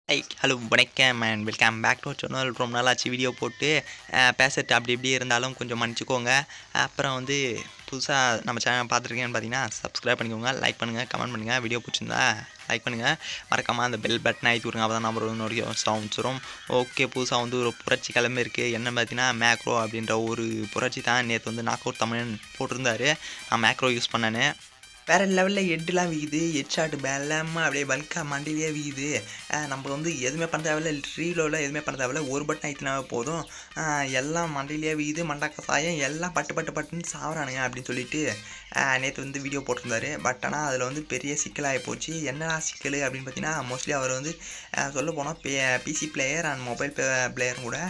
ஐ hello வணக்கம் and welcome back to channel ரொம்ப நாளாச்சு வீடியோ போட்டு அஹ், பேசட்டு அப்படி இப்படி இருந்தாலும் கொஞ்சம் மன்னிச்சுக்கோங்க அப்புறம் வந்து புதுசாக நம்ம சேனல் பார்த்துருக்கேன்னு பார்த்தீங்கன்னா சப்ஸ்கிரைப் பண்ணிக்கோங்க லைக் பண்ணுங்கள் கமெண்ட் பண்ணுங்கள் வீடியோ பிடிச்சிருந்தா லைக் பண்ணுங்கள் மறக்காமல் அந்த பெல் பட்டன் ஆகி விடுங்க அப்போ தான் நம்ம ஒரு சவுண்ட்ஸ் வரும் ஓகே புதுசாக வந்து ஒரு புரட்சி கிளம்பி இருக்குது என்ன பார்த்தீங்கன்னா மேக்ரோ அப்படின்ற ஒரு புரட்சி தான் நேற்று வந்து நாக் அவுட் தமிழன் போட்டிருந்தாரு நான் மேக்ரோ யூஸ் பண்ணேன்னு வேறு லெவலில் ஹெட்லாம் வீகுது ஹெட் ஷாட் பெல்லாமல் அப்படியே பல்காக மண்டிலேயே வீகுது அஹ் நம்ம வந்து எதுவுமே பண்ண தேவையில்ல ரீலோவில் எதுவுமே பண்ண தேவையில்ல ஒரு பட்டன் ஐத்தினாவே போதும் அஹ் எல்லாம் மண்டிலேயே வீகுது மண்டக்க சாயம் எல்லாம் பட்டு பட்டு பட்டுன்னு சாவறானுங்க அப்படின்னு சொல்லிட்டு நேற்று வந்து வீடியோ போட்டிருந்தாரு பட் ஆனால் அதில் வந்து பெரிய சிக்கலாகி போச்சு என்னடா சிக்கல் அப்படின்னு பார்த்தீங்கன்னா மோஸ்ட்லி அவர் வந்து அஹ் சொல்ல போனால் பிசி பிளேயர் அண்ட் மொபைல் பிளேயரும் கூட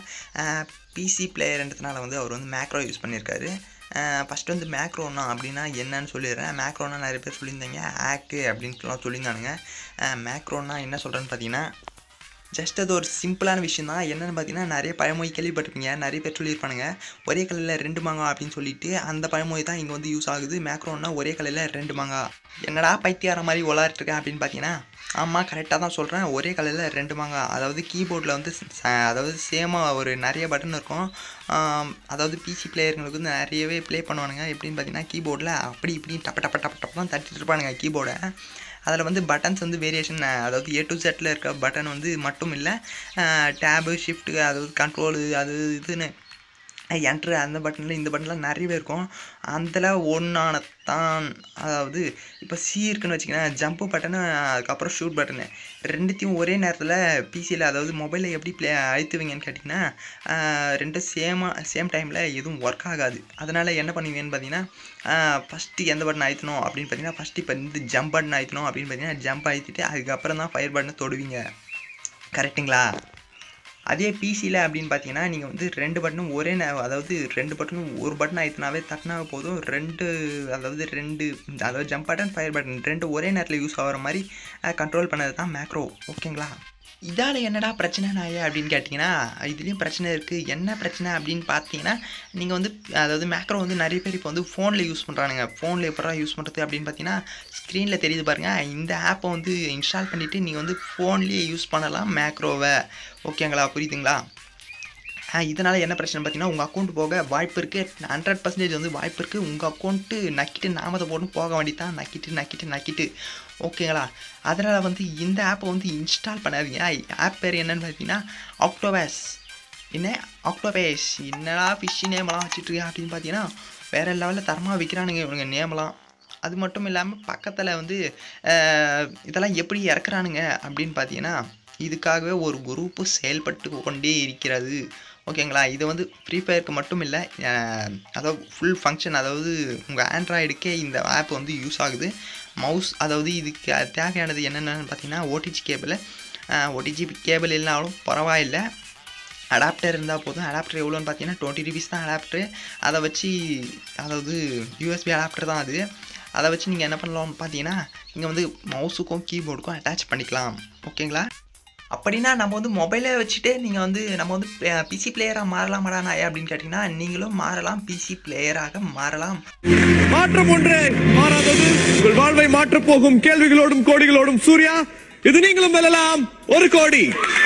பிசி பிளேயர்ன்றதுனால வந்து அவர் வந்து மேக்ரோ யூஸ் பண்ணியிருக்காரு ஃபஸ்ட்டு வந்து மேக்ரோனா அப்படின்னா என்னன்னு சொல்லிடுறேன் மேக்ரோனா நிறைய பேர் சொல்லியிருந்தாங்க ஆக்கு அப்படின்ட்டுலாம் சொல்லியிருந்தானுங்க மேக்ரோனா என்ன சொல்கிறேன்னு பார்த்தீங்கன்னா ஜஸ்ட் அது ஒரு சிம்பிளான விஷயம் தான் என்னென்னு பார்த்தீங்கன்னா நிறைய பழமொழி கேள்விப்பட்டிருப்பீங்க நிறைய பேர் சொல்லியிருப்பானுங்க ஒரே கல்லில் ரெண்டு மாங்காய் அப்படின்னு சொல்லிட்டு அந்த பழமொழி தான் இங்கே வந்து யூஸ் ஆகுது மேக்ரோன்னா ஒரே கல்லில் ரெண்டு மாங்காய் என்னடா பைத்தியார மாதிரி விளாட்ருக்கேன் அப்படின்னு பார்த்தீங்கன்னா ஆமாம் கரெக்டாக தான் சொல்கிறேன் ஒரே கல்லில் ரெண்டு மாங்காய் அதாவது கீபோர்டில் வந்து ச- அதாவது சேமாக ஒரு நிறைய பட்டன் இருக்கும் ஆம், அதாவது பிசி பிளேயருங்களுக்கு வந்து நிறையவே ப்ளே பண்ணுவானுங்க எப்படின்னு பார்த்தீங்கன்னா கீபோர்டில் அப்படி இப்படி டப்ப டப்ப டப்ப டப்ப தான் தட்டிட்டு இருப்பானுங்க கீபோர்டை அதில் வந்து பட்டன்ஸ் வந்து வேரியேஷன் அதாவது ஏ டு செட்டில் இருக்க பட்டன் வந்து மட்டும் இல்லை டேபு ஷிஃப்ட்டு அதாவது கண்ட்ரோலு அது இதுன்னு என்ட்ரு அந்த பட்டனில் இந்த பட்டன்லாம் நிறையவே இருக்கும் அதில் ஒன்றான தான் அதாவது இப்போ சி இருக்குன்னு வச்சிங்கன்னா ஜம்ப்பு பட்டனு அதுக்கப்புறம் ஷூட் பட்டனு ரெண்டுத்தையும் ஒரே நேரத்தில் பிசியில் அதாவது மொபைலில் எப்படி ப்ளே அழுத்துவீங்கன்னு கேட்டிங்கன்னா ஆஹ், ரெண்டும் சேமாக சேம் டைமில் எதுவும் ஒர்க் ஆகாது அதனால் என்ன பண்ணுவீங்கன்னு பார்த்தீங்கன்னா ஃபஸ்ட்டு எந்த பட்டன் அழுத்தணும் அப்படின்னு பார்த்தீங்கன்னா ஃபஸ்ட்டு இப்போ இந்த ஜம்ப் பட்டன் அழுத்தணும் அப்படின்னு பார்த்தீங்கன்னா ஜம்ப் அழுத்திட்டு அதுக்கப்புறம் தான் ஃபயர் பட்டனை தொடுவீங்க கரெக்ட்டுங்களா அதே பிசியில் அப்படின்னு பார்த்தீங்கன்னா நீங்கள் வந்து ரெண்டு பட்டனும் ஒரே நே அதாவது ரெண்டு பட்டனும் ஒரு பட்டன் ஆயிடுச்சுனாவே தட்டினாவே போதும் ரெண்டு அதாவது ரெண்டு அதாவது ஜம்ப் பட்டன் ஃபயர் பட்டன் ரெண்டு ஒரே நேரத்தில் யூஸ் ஆகிற மாதிரி கண்ட்ரோல் பண்ணது தான் மேக்ரோ ஓகேங்களா இதால் என்னடா பிரச்சனை நாயே அப்படின்னு கேட்டிங்கன்னா இதுலேயும் பிரச்சனை இருக்குது என்ன பிரச்சனை அப்படின்னு பார்த்தீங்கன்னா நீங்கள் வந்து அதாவது மேக்ரோ வந்து நிறைய பேர் இப்போ வந்து ஃபோனில் யூஸ் பண்ணுறானுங்க ஃபோனில் எப்படா யூஸ் பண்ணுறது அப்படின்னு பார்த்தீங்கன்னா ஸ்க்ரீனில் தெரியுது பாருங்கள் இந்த ஆப்பை வந்து இன்ஸ்டால் பண்ணிவிட்டு நீங்கள் வந்து ஃபோன்லேயே யூஸ் பண்ணலாம் மேக்ரோவை ஓகேங்களா புரியுதுங்களா இதனால் என்ன பிரச்சனை பார்த்தீங்கன்னா உங்கள் அக்கௌண்ட் போக வாய்ப்பு இருக்குது ஹண்ட்ரட் பர்சன்டேஜ் வந்து வாய்ப்பு இருக்குது உங்கள் அக்கௌண்ட்டு நக்கிட்டு நாமத்தை போட்டு போக வேண்டியதான் நக்கிட்டு நக்கிட்டு நக்கிட்டு ஓகேங்களா அதனால் வந்து இந்த ஆப்பை வந்து இன்ஸ்டால் பண்ணாதீங்க ஆப் பேர் என்னன்னு பார்த்தீங்கன்னா ஆக்டோவேஸ் என்ன ஆக்டோபேஸ் என்னடா ஃபிஷ் நேம்லாம் வச்சுட்ருக்கேன் அப்படின்னு பார்த்தீங்கன்னா வேறு லெவலில் தரமாக விற்கிறானுங்க இவனுங்க நேம்லாம் அது மட்டும் இல்லாமல் பக்கத்தில் வந்து அஹ், இதெல்லாம் எப்படி இறக்குறானுங்க அப்படின்னு பார்த்தீங்கன்னா இதுக்காகவே ஒரு குரூப்பு செயல்பட்டு கொண்டே இருக்கிறது ஓகேங்களா இது வந்து ஃப்ரீ ஃபயருக்கு மட்டும் இல்லை அஹ், அதாவது ஃபுல் ஃபங்க்ஷன் அதாவது உங்கள் ஆண்ட்ராய்டுக்கே இந்த ஆப் வந்து யூஸ் ஆகுது மவுஸ் அதாவது இதுக்கு தேவையானது என்னென்னு பார்த்தீங்கன்னா ஓடிஜி கேபிள் ஓடிஜி கேபிள் இல்லைனாலும் பரவாயில்லை அடாப்டர் இருந்தால் போதும் அடாப்டர் எவ்வளோன்னு பார்த்தீங்கன்னா டுவெண்ட்டி ருபீஸ் தான் அடாப்டரு அதை வச்சு அதாவது யூஎஸ்பி அடாப்டர் தான் அது அதை வச்சு நீங்கள் என்ன பண்ணலாம்னு பார்த்தீங்கன்னா நீங்கள் வந்து மவுஸுக்கும் கீபோர்டுக்கும் அட்டாச் பண்ணிக்கலாம் ஓகேங்களா அப்படின்னா நம்ம வந்து மொபைலை வச்சுட்டு நீங்கள் வந்து நம்ம வந்து பிசி பிளேயராக மாறலாமாடா நாயா அப்படின்னு கேட்டிங்கன்னா நீங்களும் மாறலாம் பிசி பிளேயராக மாறலாம் மாற்றம் ஒன்றே மாறாதது உங்கள் வாழ்வை மாற்றப் போகும் கேள்விகளோடும் கோடிகளோடும் சூர்யா இது நீங்களும் வெல்லலாம் ஒரு கோடி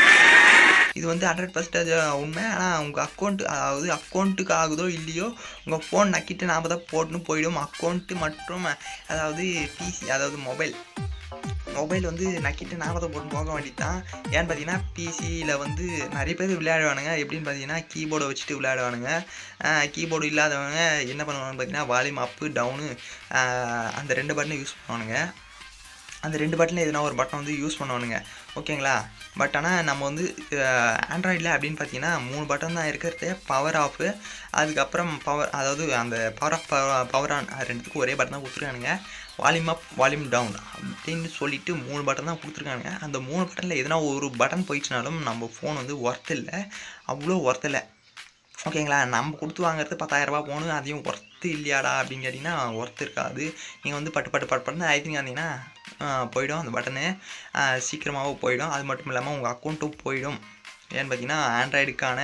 இது வந்து ஹண்ட்ரட் பர்சன்டேஜ் உண்மை ஆனால் உங்கள் அக்கௌண்ட் அதாவது அக்கௌண்ட்டுக்கு ஆகுதோ இல்லையோ உங்கள் ஃபோன் நக்கிட்டு நாம தான் போட்டுன்னு போயிடும் அக்கௌண்ட்டு மற்றும் அதாவது பிசி அதாவது மொபைல் மொபைல் வந்து நக்கிட்டு நாம தான் போட்டு போக வேண்டியது தான் ஏன்னு பார்த்தீங்கன்னா பிசியில் வந்து நிறைய பேர் விளையாடுவானுங்க எப்படின்னு பார்த்தீங்கன்னா கீபோர்டை வச்சுட்டு விளையாடுவானுங்க கீபோர்டு இல்லாதவங்க என்ன பண்ணுவாங்கன்னு பார்த்தீங்கன்னா வால்யூம் அப்பு டவுனு அந்த ரெண்டு பட்டனை யூஸ் பண்ணுவானுங்க அந்த ரெண்டு பட்டனில் எதுனா ஒரு பட்டன் வந்து யூஸ் பண்ணுவானுங்க ஓகேங்களா பட் ஆனால் நம்ம வந்து ஆண்ட்ராய்டில் அப்படின்னு பார்த்தீங்கன்னா மூணு பட்டன் தான் இருக்கிறது பவர் ஆஃபு அதுக்கப்புறம் பவர் அதாவது அந்த பவர் ஆஃப் பவர் ஆன் ரெண்டுத்துக்கும் ஒரே பட்டன் தான் கொடுத்துருக்கானுங்க வால்யூம் அப் வால்யூம் டவுன் அப்படின்னு சொல்லிட்டு மூணு பட்டன் தான் கொடுத்துருக்கானுங்க அந்த மூணு பட்டனில் எதுனா ஒரு பட்டன் போயிடுச்சுனாலும் நம்ம ஃபோன் வந்து ஒர்த் இல்லை அவ்வளோ ஒர்த் இல்லை ஓகேங்களா நம்ம கொடுத்து வாங்குறது பத்தாயிரரூபா போகணும் அதையும் ஒர்த்து இல்லையாடா அப்படின்னு கேட்டிங்கன்னா ஒர்த் இருக்காது நீங்கள் வந்து பட்டு பட்டு பட்டு பட்டு ஐத்திங்க வந்தீங்கன்னா போயிடும் அந்த பட்டனு சீக்கிரமாகவும் போயிடும் அது மட்டும் இல்லாமல் உங்கள் அக்கௌண்ட்டும் போயிடும் ஏன்னு பார்த்தீங்கன்னா ஆண்ட்ராய்டுக்கான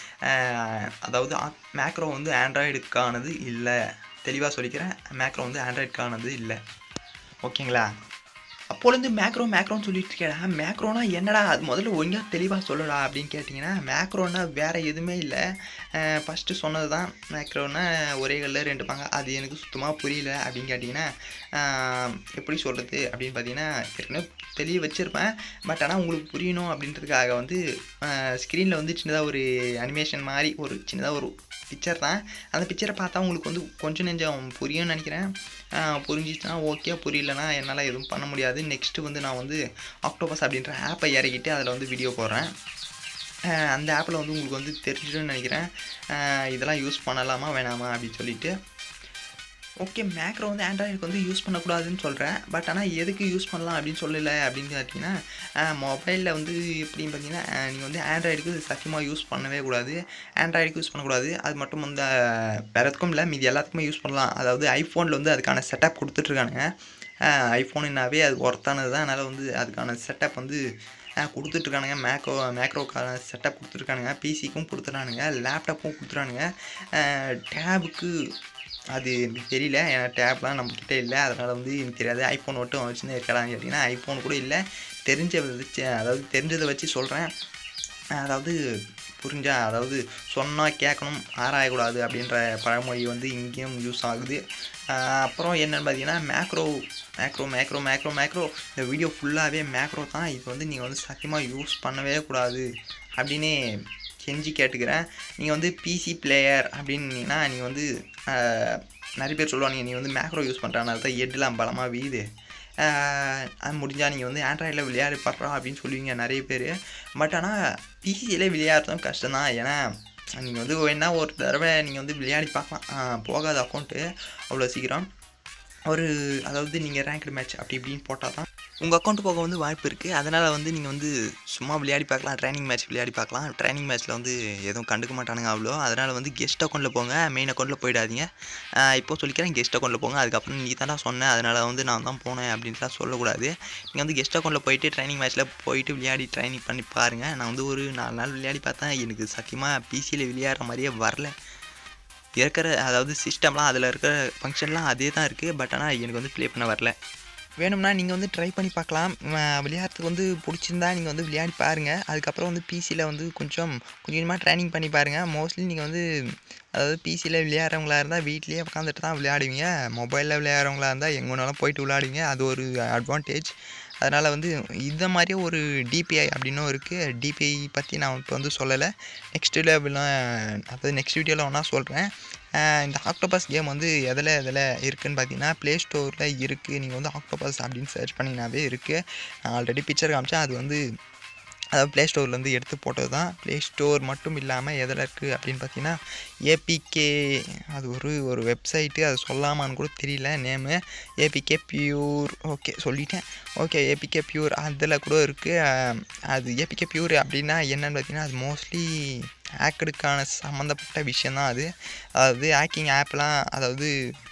அதாவது மேக்ரோ வந்து ஆண்ட்ராய்டுக்கானது இல்லை தெளிவாக சொல்லிக்கிறேன் மேக்ரோ வந்து ஆண்ட்ராய்டுக்கானது இல்லை ஓகேங்களா அப்போலேருந்து மேக்ரோ மேக்ரோன்னு சொல்லிட்டு இருக்கேடா மேக்ரோனா என்னடா அது முதல்ல ஒழுங்காக தெளிவாக சொல்லடா அப்படின்னு கேட்டிங்கன்னா மேக்ரோனா வேறு எதுவுமே இல்லை ஃபஸ்ட்டு சொன்னது தான் மேக்ரோனா ஒரே கல்லில் ரெண்டு பாங்க அது எனக்கு சுத்தமாக புரியல அப்படின்னு கேட்டிங்கன்னா ஆஹ், எப்படி சொல்கிறது அப்படின்னு பார்த்தீங்கன்னா ஏற்கனவே தெளிய வச்சுருப்பேன் பட் ஆனால் உங்களுக்கு புரியணும் அப்படின்றதுக்காக வந்து ஸ்க்ரீனில் வந்து சின்னதாக ஒரு அனிமேஷன் மாதிரி ஒரு சின்னதாக ஒரு பிக்சர் தான் அந்த பிக்சரை பார்த்தா உங்களுக்கு வந்து கொஞ்சம் நெஞ்சம் புரியும்னு நினைக்கிறேன் ஆஹ் புரிஞ்சிச்சுன்னா ஓகே புரியலனா என்னால் எதுவும் பண்ண முடியாது நெக்ஸ்ட்டு வந்து நான் வந்து ஆக்டோபஸ் அப்படின்ற ஆப்பை இறக்கிட்டு அதில் வந்து வீடியோ போடுறேன் ஆஹ் அந்த ஆப்பில் வந்து உங்களுக்கு வந்து தெரிஞ்சிடும்னு நினைக்கிறேன் ஆஹ் இதெல்லாம் யூஸ் பண்ணலாமா வேணாமா அப்படின்னு சொல்லிட்டு ஓகே மேக்ரோ வந்து ஆண்ட்ராய்டுக்கு வந்து யூஸ் பண்ணக்கூடாதுன்னு சொல்கிறேன் பட் ஆனால் எதுக்கு யூஸ் பண்ணலாம் அப்படின்னு சொல்லலை அப்படின்னு பார்த்தீங்கன்னா மொபைலில் வந்து எப்படின்னு பார்த்தீங்கன்னா நீங்கள் வந்து ஆண்ட்ராய்டுக்கு சத்தியமாக யூஸ் பண்ணவே கூடாது ஆண்ட்ராய்டுக்கு யூஸ் பண்ணக்கூடாது அது மட்டும் வந்து அஹ், வேற எதுக்கும் இல்லை மீதி எல்லாத்துக்குமே யூஸ் பண்ணலாம் அதாவது ஐஃபோனில் வந்து அதுக்கான செட்டப் கொடுத்துட்ருக்கானுங்க ஐஃபோனுனாவே அது ஒர்த்தானது தான் அதனால் வந்து அதுக்கான செட்டப் வந்து அஹ், கொடுத்துட்ருக்கானுங்க மேக்ரோ மேக்ரோக்கான செட்டப் கொடுத்துருக்கானுங்க பிசிக்கும் கொடுத்துட்றானுங்க லேப்டாப்பும் கொடுத்துட்றானுங்க டேபுக்கு அது எனக்கு தெரியல ஏன்னா டேப்லாம் நம்மக்கிட்ட இல்லை அதனால் வந்து எனக்கு தெரியாது ஐஃபோன் மட்டும் வச்சுன்னு இருக்கலாம்னு கேட்டிங்கன்னா ஐஃபோன் கூட இல்லை தெரிஞ்சதை வச்சு அதாவது தெரிஞ்சதை வச்சு சொல்கிறேன் அதாவது புரிஞ்சா அதாவது சொன்னால் கேட்கணும் ஆராயக்கூடாது அப்படின்ற பழமொழி வந்து இங்கேயும் யூஸ் ஆகுது ஆஹ் அப்புறம் என்னென்னு பார்த்தீங்கன்னா macro macro macro macro macro இந்த வீடியோ ஃபுல்லாகவே மேக்ரோ தான் இது வந்து நீங்கள் வந்து சத்தியமாக யூஸ் பண்ணவே கூடாது அப்படின்னு கெஞ்சி கேட்டுக்கிறேன் நீங்கள் வந்து பிசி பிளேயர் அப்படின்னீங்கன்னா நீங்கள் வந்து ஆஹ், நிறைய பேர் சொல்லுவாங்க நீ வந்து மேக்ரோ யூஸ் பண்ணுறனால தான் எட்டுலாம் பலமாக வீயுது ஆஹ், அது முடிஞ்சால் நீங்கள் வந்து ஆண்ட்ராய்டில் விளையாடி படுறோம் அப்படின்னு சொல்லுவீங்க நிறைய பேர் பட் ஆனால் பிசியில் விளையாடுறதும் கஷ்டம் தான் ஏன்னா நீங்கள் வந்து வேணா ஒரு தடவை நீங்கள் வந்து விளையாடி பார்க்கலாம் ஆஹ், போகாத அக்கௌண்ட்டு அவ்வளோ சீக்கிரம் ஒரு அதாவது நீங்கள் ரேங்க்டு மேட்ச் அப்படி இப்படின்னு போட்டால் தான் உங்கள் அக்கௌண்ட் போக வந்து வாய்ப்பு இருக்குது அதனால் வந்து நீங்கள் வந்து சும்மா விளையாடி பார்க்கலாம் ட்ரைனிங் மேட்ச் விளையாடி பார்க்கலாம் ட்ரைனிங் மேட்ச்சில் வந்து எதுவும் கண்டுக்க மாட்டானுங்க அவ்வளோ அதனால் வந்து கெஸ்ட் அக்கௌண்ட்டில் போங்க மெயின் அக்கௌண்ட்டில் போயிடாதீங்க ஆஹ் இப்போ சொல்லிக்கிறேன் கெஸ்ட் அக்கௌண்ட்டில் போங்க அதுக்கப்புறம் நீ தானே சொன்னேன் அதனால் வந்து நான் தான் போனேன் அப்படின்ட்டுலாம் சொல்லக்கூடாது நீங்கள் வந்து கெஸ்ட் அக்கௌண்ட்டில் போயிட்டு ட்ரைனிங் மேட்ச்சில் போயிட்டு விளையாடி ட்ரைனிங் பண்ணி பாருங்கள் நான் வந்து ஒரு நாலு நாள் விளையாடி பார்த்தேன் எனக்கு சத்தியமாக பிசியில் விளையாடுற மாதிரியே வரல இருக்கிற அதாவது சிஸ்டம்லாம் அதில் இருக்கிற ஃபங்க்ஷன்லாம் அதே தான் இருக்குது பட் ஆனால் எனக்கு வந்து ப்ளே பண்ண வரல வேணும்னா நீங்கள் வந்து ட்ரை பண்ணி பார்க்கலாம் ம- விளையாடுறதுக்கு வந்து பிடிச்சிருந்தா நீங்கள் வந்து விளையாடி பாருங்கள் அதுக்கப்புறம் வந்து பிசியில் வந்து கொஞ்சம் கொஞ்சமாக ட்ரைனிங் பண்ணி பாருங்கள் மோஸ்ட்லி நீங்கள் வந்து அதாவது பிசியில் விளையாடுறவங்களா இருந்தால் வீட்லேயே உட்காந்துட்டு தான் விளையாடுவீங்க மொபைலில் விளையாடுறவங்களா இருந்தால் எங்கே வேணாலும் போயிட்டு விளையாடுவீங்க அது ஒரு அட்வான்டேஜ் அதனால் வந்து இந்த மாதிரியே ஒரு டிபிஐ அப்படின்னும் இருக்குது டிபிஐ பற்றி நான் இப்போ வந்து சொல்லலை நெக்ஸ்ட் லெவலாம் அதாவது நெக்ஸ்ட் வீடியோவில் ஒன்றா சொல்கிறேன் இந்த ஆக்டோபஸ் கேம் வந்து எதில் எதில் இருக்குதுன்னு பார்த்தீங்கன்னா ப்ளே ஸ்டோரில் இருக்குது நீங்கள் வந்து ஆக்டோபஸ் அப்படின்னு சர்ச் பண்ணிங்கனாவே இருக்குது நான் ஆல்ரெடி பிக்சர் காமிச்சேன் அது வந்து அதாவது ப்ளே ஸ்டோர்லேருந்து எடுத்து போட்டது தான் ப்ளே ஸ்டோர் மட்டும் இல்லாமல் எதில் இருக்குது அப்படின்னு பார்த்தீங்கன்னா ஏபிகே அது ஒரு ஒரு வெப்சைட்டு அது சொல்லாமான்னு கூட தெரியல நேமு ஏபிகே பியூர் ஓகே சொல்லிட்டேன் ஓகே ஏபிகே பியூர் அதில் கூட இருக்குது அது ஏபிகே பியூர் அப்படின்னா என்னன்னு பார்த்தீங்கன்னா அது மோஸ்ட்லி ஹேக்கடுக்கான சம்மந்தப்பட்ட விஷயந்தான் அது அதாவது ஹேக்கிங் ஆப்லாம் அதாவது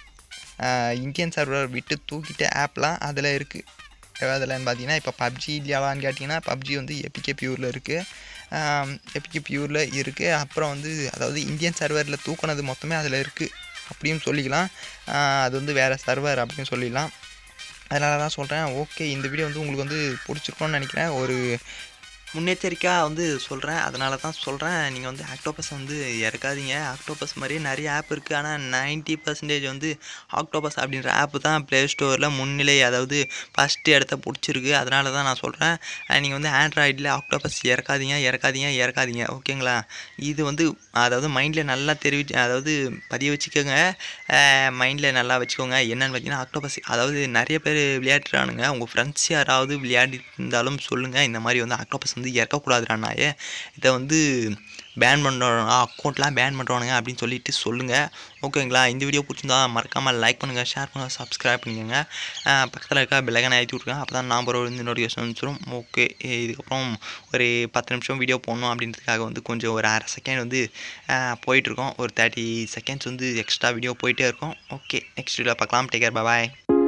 இந்தியன் சர்வர் விட்டு தூக்கிட்ட ஆப்லாம் அதில் இருக்குது அதில்னு பார்த்தீங்கன்னா இப்போ பப்ஜி இல்லையாவான்னு கேட்டிங்கன்னா பப்ஜி வந்து எபிகே பியூரில் இருக்குது எபிகே பியூரில் இருக்குது அப்புறம் வந்து அதாவது இந்தியன் சர்வரில் தூக்குனது மொத்தமே அதில் இருக்குது அப்படியும் சொல்லிக்கலாம் ஆஹ் அது வந்து வேறு சர்வர் அப்படின்னு சொல்லிடலாம் அதனால தான் சொல்கிறேன் ஓகே இந்த வீடியோ வந்து உங்களுக்கு வந்து பிடிச்சிருக்கோன்னு நினைக்கிறேன் ஒரு முன்னெச்சரிக்கையாக வந்து சொல்கிறேன் அதனால தான் சொல்கிறேன் நீங்கள் வந்து ஆக்டோபஸ் வந்து இறக்காதீங்க ஆக்டோபஸ் மாதிரியே நிறைய ஆப் இருக்குது ஆனால் 90% பர்சன்டேஜ் வந்து ஆக்டோபஸ் அப்படின்ற ஆப்பு தான் ப்ளே ஸ்டோரில் முன்னிலை அதாவது ஃபஸ்ட்டு இடத்த பிடிச்சிருக்கு அதனால தான் நான் சொல்கிறேன் நீங்கள் வந்து ஆண்ட்ராய்டில் ஆக்டோபஸ் இறக்காதீங்க இறக்காதீங்க இறக்காதீங்க ஓகேங்களா இது வந்து அதாவது மைண்டில் நல்லா தெரிவி அதாவது பதிய வச்சுக்கோங்க மைண்டில் நல்லா வச்சுக்கோங்க என்னென்னு பார்த்தீங்கன்னா ஆக்டோபஸ் அதாவது நிறைய பேர் விளையாடுறானுங்க உங்கள் ஃப்ரெண்ட்ஸ் யாராவது விளையாடி இருந்தாலும் சொல்லுங்கள் இந்த மாதிரி வந்து ஆக்டோபஸ் வந்து இறக்கக்கூடாதுடானாயே இதை வந்து பேன் பண்ணுறோம் அக்கௌண்ட்லாம் பேன் பண்ணுறோனுங்க அப்படின்னு சொல்லிட்டு சொல்லுங்கள் ஓகேங்களா இந்த வீடியோ பிடிச்சிருந்தா மறக்காமல் லைக் பண்ணுங்கள் ஷேர் பண்ணுங்கள் சப்ஸ்கிரைப் பண்ணிக்கோங்க பக்கத்தில் இருக்க பெலகனை ஏற்றி விட்ருங்க அப்போ தான் நான் போகிற வந்து நோட்டிஃபிகேஷன் வந்துடும் ஓகே இதுக்கப்புறம் ஒரு பத்து நிமிஷம் வீடியோ போடணும் அப்படின்றதுக்காக வந்து கொஞ்சம் ஒரு அரை செகண்ட் வந்து போயிட்டுருக்கோம் ஒரு தேர்ட்டி செகண்ட்ஸ் வந்து எக்ஸ்ட்ரா வீடியோ போயிட்டே இருக்கும் ஓகே நெக்ஸ்ட் வீடியோ பார்க்கலாம் டேக் கேர் பாய்